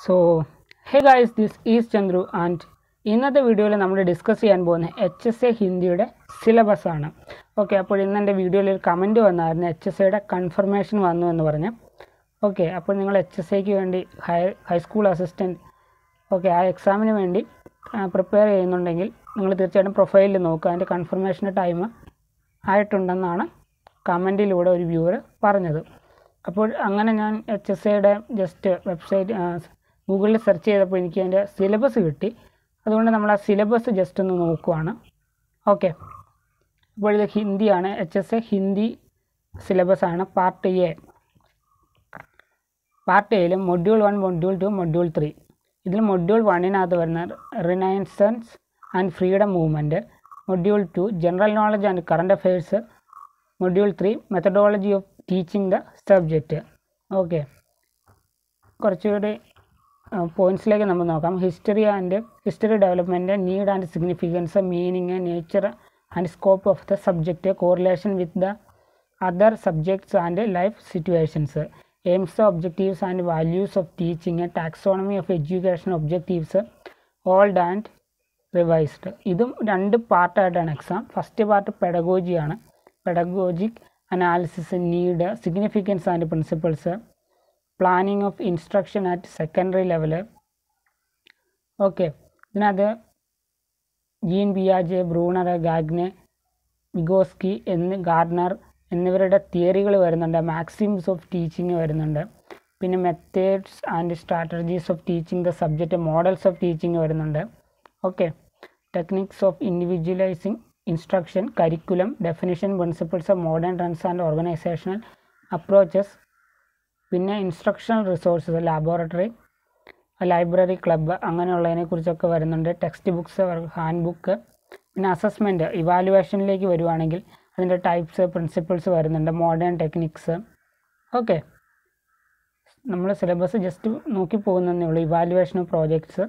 so hey guys this is Chandru and ഇന്നത്തെ വീഡിയോയിൽ നമ്മൾ ഡിസ്കസ് ചെയ്യാൻ പോകുന്ന എച്ച് എസ് എ ഹിന്ദിയുടെ സിലബസ് ആണ് ഓക്കെ അപ്പോൾ ഇന്ന് എൻ്റെ വീഡിയോയിൽ ഒരു കമൻറ്റ് വന്നായിരുന്നു എച്ച് എസ് എയുടെ കൺഫർമേഷൻ വന്നു എന്ന് പറഞ്ഞ് ഓക്കെ അപ്പോൾ നിങ്ങൾ എച്ച് എസ് എക്ക് വേണ്ടി ഹൈ ഹൈസ്കൂൾ അസിസ്റ്റൻറ്റ് ഓക്കെ ആ എക്സാമിന് വേണ്ടി പ്രിപ്പയർ ചെയ്യുന്നുണ്ടെങ്കിൽ നിങ്ങൾ തീർച്ചയായിട്ടും പ്രൊഫൈലിൽ നോക്കുക അതിൻ്റെ കൺഫർമേഷൻ്റെ ടൈം ആയിട്ടുണ്ടെന്നാണ് കമൻറ്റിലൂടെ ഒരു വ്യൂവർ പറഞ്ഞത് അപ്പോൾ അങ്ങനെ ഞാൻ എച്ച് എസ് എയുടെ ജസ്റ്റ് വെബ്സൈറ്റ് ഗൂഗിളിൽ സെർച്ച് ചെയ്തപ്പോൾ എനിക്ക് അതിൻ്റെ സിലബസ് കിട്ടി അതുകൊണ്ട് നമ്മൾ ആ സിലബസ് ജസ്റ്റ് ഒന്ന് നോക്കുവാണ് ഓക്കെ അപ്പോൾ ഇത് ഹിന്ദിയാണ് H S A Hindi syllabus ആണ് പാർട്ട് എ പാർട്ട് എയിൽ module one module two module three ഇതിൽ മൊഡ്യൂൾ വണ്ണിനകത്ത് വരുന്ന renaissance and freedom movement module two general knowledge and current affairs module three methodology of teaching the subject okay കുറച്ചുകൂടി പോയിൻറ്റ്സിലേക്ക് നമ്മൾ നോക്കാം history and history development need and significance meaning nature and scope of the subject correlation with the other subjects and life situations AIIMS objectives and values of teaching taxonomy of education objectives old and revised ഇതും രണ്ട് പാർട്ടായിട്ടാണ് exam first part പെഡഗോജിയാണ് pedagogic analysis need significance and principles planning of instruction at secondary level okay ഇതിനകത്ത് Jean ബിയാജെ Bruner Gagne Vygotsky എന്ന് Gardner എന്നിവരുടെ തിയറികൾ വരുന്നുണ്ട് maxims of teaching വരുന്നുണ്ട് പിന്നെ methods and strategies of teaching the subject models of teaching വരുന്നുണ്ട് okay techniques of individualising instruction curriculum definition principles of modern trends and organisational approaches പിന്നെ instructional resources laboratory library club അങ്ങനെയുള്ളതിനെ കുറിച്ചൊക്കെ വരുന്നുണ്ട് textbooks handbook പിന്നെ assessment ഇവാലുവേഷനിലേക്ക് വരുവാണെങ്കിൽ അതിൻ്റെ types principles വരുന്നുണ്ട് മോഡേൺ ടെക്നിക്സ് ഓക്കെ നമ്മൾ സിലബസ് ജസ്റ്റ് നോക്കി പോകുന്നതേ ഉള്ളൂ ഇവാലുവേഷൻ ഓഫ് പ്രോജക്ട്സ്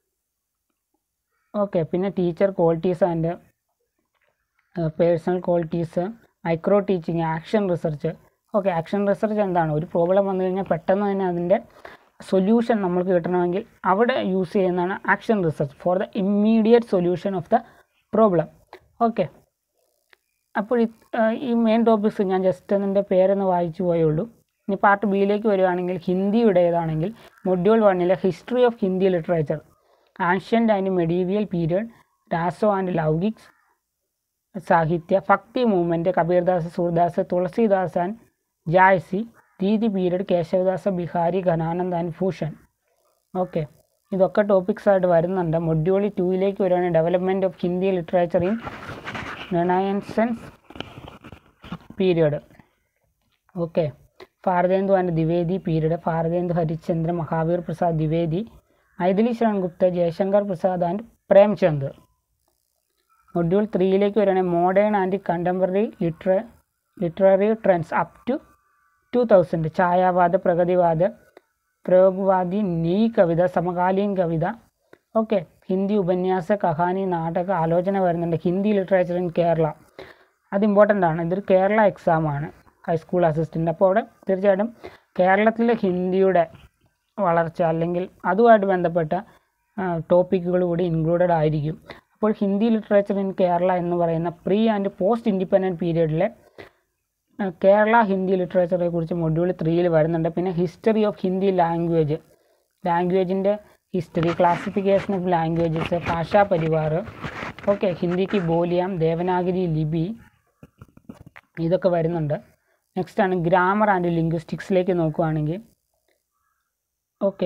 ഓക്കെ പിന്നെ teacher qualities and personal qualities micro teaching action research okay action research എന്താണ് ഒരു പ്രോബ്ലം വന്നു കഴിഞ്ഞാൽ പെട്ടെന്ന് തന്നെ അതിൻ്റെ സൊല്യൂഷൻ നമ്മൾക്ക് കിട്ടണമെങ്കിൽ അവിടെ യൂസ് ചെയ്യുന്നതാണ് action research for the immediate solution of the problem okay അപ്പോൾ ഈ മെയിൻ ടോപ്പിക്സ് ഞാൻ ജസ്റ്റ് അതിൻ്റെ പേരൊന്ന് വായിച്ചു പോയേ ഉള്ളൂ ഇനി പാർട്ട് ബിയിലേക്ക് വരികയാണെങ്കിൽ ഹിന്ദിയുടേതാണെങ്കിൽ മൊഡ്യൂൾ വണ്ണിലെ history of Hindi literature ancient and medieval period Raso and ലൗകിക്സ് സാഹിത്യ Bhakti movement Kabirdas Surdas Tulsidas and Jayasi Riti period Keshavdas Bihari Ghananand and Bhushan okay ഇതൊക്കെ ടോപ്പിക്സ് ആയിട്ട് വരുന്നുണ്ട് മൊഡ്യൂൾ ടൂയിലേക്ക് വരികയാണെങ്കിൽ development of Hindi literature in renaissance period okay Bharatendu and Dwivedi period Bharatendu Harishchandra Mahavir Prasad Dwivedi Maithili Sharan Gupta Jaishankar Prasad and Premchand module ത്രീയിലേക്ക് വരികയാണെങ്കിൽ മോഡേൺ ആൻഡ് കണ്ടംപററി ലിറ്ററ literary trends up to two thousand Chhayavad Pragativad Prayogvadi Nayi Kavita Samkaleen Kavita okay Hindi ഉപന്യാസ കഹാനി നാടക ആലോചന വരുന്നുണ്ട് ഹിന്ദി ലിറ്ററേച്ചർ ഇൻ കേരള അത് ഇമ്പോർട്ടൻ്റ് ആണ് ഇതൊരു കേരള എക്സാമാണ് ഹൈസ്കൂൾ അസിസ്റ്റൻ്റ് അപ്പോൾ അവിടെ തീർച്ചയായിട്ടും കേരളത്തിലെ ഹിന്ദിയുടെ വളർച്ച അല്ലെങ്കിൽ അതുമായിട്ട് ബന്ധപ്പെട്ട ടോപ്പിക്കുകൾ കൂടി ഇൻക്ലൂഡഡ് ആയിരിക്കും അപ്പോൾ ഹിന്ദി ലിറ്ററേച്ചർ ഇൻ കേരള എന്ന് പറയുന്ന പ്രീ ആൻഡ് പോസ്റ്റ് ഇൻഡിപെൻഡൻറ്റ് പീരീഡിലെ കേരള ഹിന്ദി ലിറ്ററേച്ചറെ കുറിച്ച് മൊഡ്യൂൾ ത്രീയിൽ വരുന്നുണ്ട് പിന്നെ ഹിസ്റ്ററി ഓഫ് ഹിന്ദി ലാംഗ്വേജ് ലാംഗ്വേജിൻ്റെ ഹിസ്റ്ററി ക്ലാസിഫിക്കേഷൻ ഓഫ് ലാംഗ്വേജസ് ഭാഷാ പരിവാർ ഓക്കെ ഹിന്ദിക്ക് ബോലിയാം ദേവനാഗരി ലിപി ഇതൊക്കെ വരുന്നുണ്ട് നെക്സ്റ്റ് ആണ് ഗ്രാമർ ആൻഡ് ലിംഗ്വിസ്റ്റിക്സിലേക്ക് നോക്കുകയാണെങ്കിൽ ഓക്കെ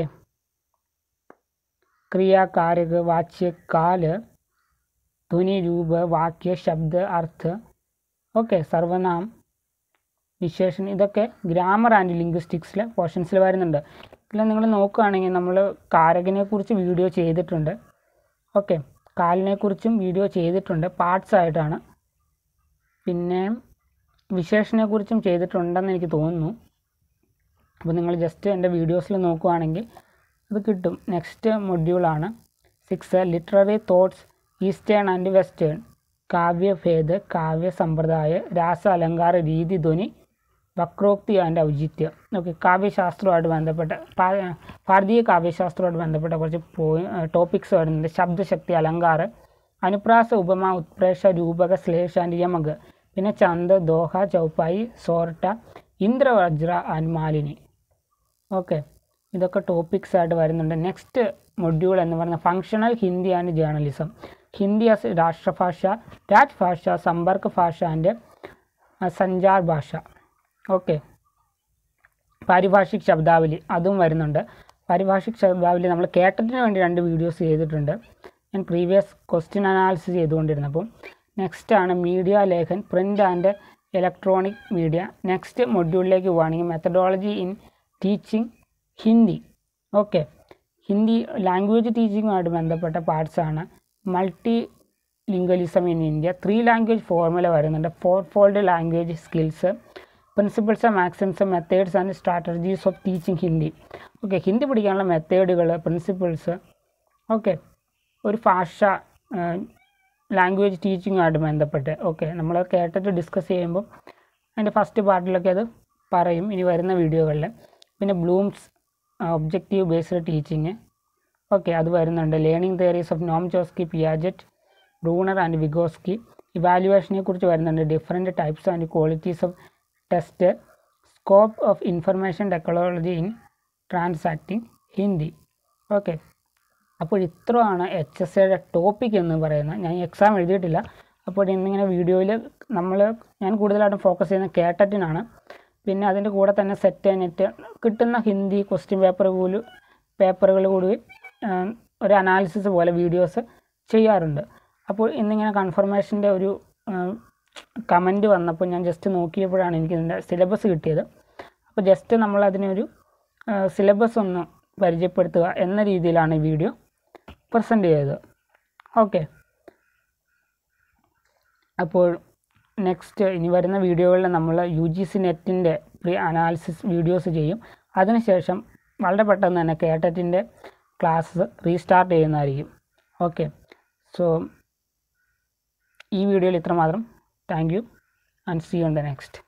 ക്രിയ കാരക് വാച്യ കാല് ധ്വനി രൂപ വാക്യ ശബ്ദ അർത്ഥ ഓക്കെ സർവനാം വിശേഷൻ ഇതൊക്കെ ഗ്രാമർ ആൻഡ് ലിംഗ്വിസ്റ്റിക്സിലെ പോർഷൻസിൽ വരുന്നുണ്ട് ഇതിൽ നിങ്ങൾ നോക്കുകയാണെങ്കിൽ നമ്മൾ കാരകിനെ കുറിച്ച് വീഡിയോ ചെയ്തിട്ടുണ്ട് ഓക്കെ കാലിനെക്കുറിച്ചും വീഡിയോ ചെയ്തിട്ടുണ്ട് പാർട്സ് ആയിട്ടാണ് പിന്നെ വിശേഷനെക്കുറിച്ചും ചെയ്തിട്ടുണ്ടെന്ന് എനിക്ക് തോന്നുന്നു അപ്പോൾ നിങ്ങൾ ജസ്റ്റ് എൻ്റെ വീഡിയോസിൽ നോക്കുകയാണെങ്കിൽ അത് കിട്ടും നെക്സ്റ്റ് മൊഡ്യൂളാണ് six literary thoughts eastern and western കാവ്യഭേദ് കാവ്യ സമ്പ്രദായ രാസ അലങ്കാര രീതി ധ്വനി വക്രോക്തി ആൻഡ് ഔചിത്യം ഓക്കെ കാവ്യശാസ്ത്രവുമായിട്ട് ബന്ധപ്പെട്ട പാ- ഭാരതീയ കാവ്യശാസ്ത്രവുമായിട്ട് ബന്ധപ്പെട്ട കുറച്ച് പോയി ടോപ്പിക്സ് വരുന്നുണ്ട് ശബ്ദശക്തി അലങ്കാർ അനുപ്രാസ ഉപമ ഉത്പ്രേഷ രൂപക ശ്ലേഷ ആൻഡ് യമക് പിന്നെ ചന്ദ് ദോഹ ചൗപ്പായി സോർട്ട ഇന്ദ്രവജ്ര ആൻഡ് മാലിനി ഓക്കെ ഇതൊക്കെ ടോപ്പിക്സ് ആയിട്ട് വരുന്നുണ്ട് നെക്സ്റ്റ് മൊഡ്യൂൾ എന്ന് പറയുന്നത് functional Hindi and journalism Hindi as രാഷ്ട്രഭാഷ രാജ്ഭാഷ സമ്പർക്ക് ഭാഷ ആൻഡ് സഞ്ചാർ ഭാഷ ഓക്കെ പാരിഭാഷിക് ശബ്ദാവലി അതും വരുന്നുണ്ട് പാരിഭാഷിക് ശബ്ദാവലി നമ്മൾ കേട്ടതിന് വേണ്ടി രണ്ട് വീഡിയോസ് ചെയ്തിട്ടുണ്ട് ഞാൻ പ്രീവിയസ് ക്വസ്റ്റ്യൻ അനാലിസിസ് ചെയ്തുകൊണ്ടിരുന്നപ്പം നെക്സ്റ്റ് ആണ് മീഡിയ ലേഖൻ print and electronic media next മൊഡ്യൂളിലേക്ക് പോവുകയാണെങ്കിൽ methodology in teaching Hindi okay Hindi language ടീച്ചിങ്ങുമായിട്ട് ബന്ധപ്പെട്ട പാർട്സ് ആണ് multilingualism in India three language formula വരുന്നുണ്ട് fourfold language skills principles maxims methods and strategies of teaching Hindi okay Hindi പഠിക്കാനുള്ള മെത്തേഡുകൾ principles okay ഒരു ഭാഷ ലാംഗ്വേജ് ടീച്ചിങ്ങുമായിട്ട് ബന്ധപ്പെട്ട് ഓക്കെ നമ്മൾ കേട്ടിട്ട് ഡിസ്കസ് ചെയ്യുമ്പോൾ അതിൻ്റെ ഫസ്റ്റ് പാർട്ടിലൊക്കെ അത് പറയും ഇനി വരുന്ന വീഡിയോകളിൽ പിന്നെ Bloom's objective based teaching okay അത് വരുന്നുണ്ട് learning theories of Noam Chomsky Piaget Bruner and Vygotsky ഇവാലുവേഷനെ കുറിച്ച് വരുന്നുണ്ട് different types and qualities of test scope of information technology in transacting Hindi okay അപ്പോൾ ഇത്രയാണ് എച്ച് എസ് എയുടെ ടോപ്പിക് എന്ന് പറയുന്നത് ഞാൻ എക്സാം എഴുതിയിട്ടില്ല അപ്പോൾ ഇന്നിങ്ങനെ വീഡിയോയിൽ നമ്മൾ ഞാൻ കൂടുതലായിട്ടും ഫോക്കസ് ചെയ്യുന്ന കേട്ടറ്റിനാണ് പിന്നെ അതിൻ്റെ കൂടെ തന്നെ സെറ്റ് നെറ്റ് കിട്ടുന്ന ഹിന്ദി ക്വസ്റ്റ്യൻ പേപ്പർ പോലും പേപ്പറുകൾ കൂടി ആ, ഒരു അനാലിസിസ് പോലെ വീഡിയോസ് ചെയ്യാറുണ്ട് അപ്പോൾ ഇന്നിങ്ങനെ കൺഫർമേഷൻ്റെ ഒരു കമൻറ്റ് വന്നപ്പോൾ ഞാൻ ജസ്റ്റ് നോക്കിയപ്പോഴാണ് എനിക്ക് ഇതിൻ്റെ സിലബസ് കിട്ടിയത് അപ്പോൾ ജസ്റ്റ് നമ്മൾ അതിനൊരു സിലബസ് ഒന്ന് പരിചയപ്പെടുത്തുക എന്ന രീതിയിലാണ് ഈ വീഡിയോ പ്രസൻറ്റ് ചെയ്തത് ഓക്കെ അപ്പോൾ നെക്സ്റ്റ് ഇനി വരുന്ന വീഡിയോകളിൽ നമ്മൾ യു ജി സി നെറ്റിൻ്റെ പ്രീ അനാലിസിസ് വീഡിയോസ് ചെയ്യും അതിനുശേഷം വളരെ പെട്ടെന്ന് തന്നെ കേട്ടറ്റിൻ്റെ ക്ലാസ് റീസ്റ്റാർട്ട് ചെയ്യുന്നതായിരിക്കും ഓക്കെ സോ ഈ വീഡിയോയിൽ ഇത്രമാത്രം thank you and see on the next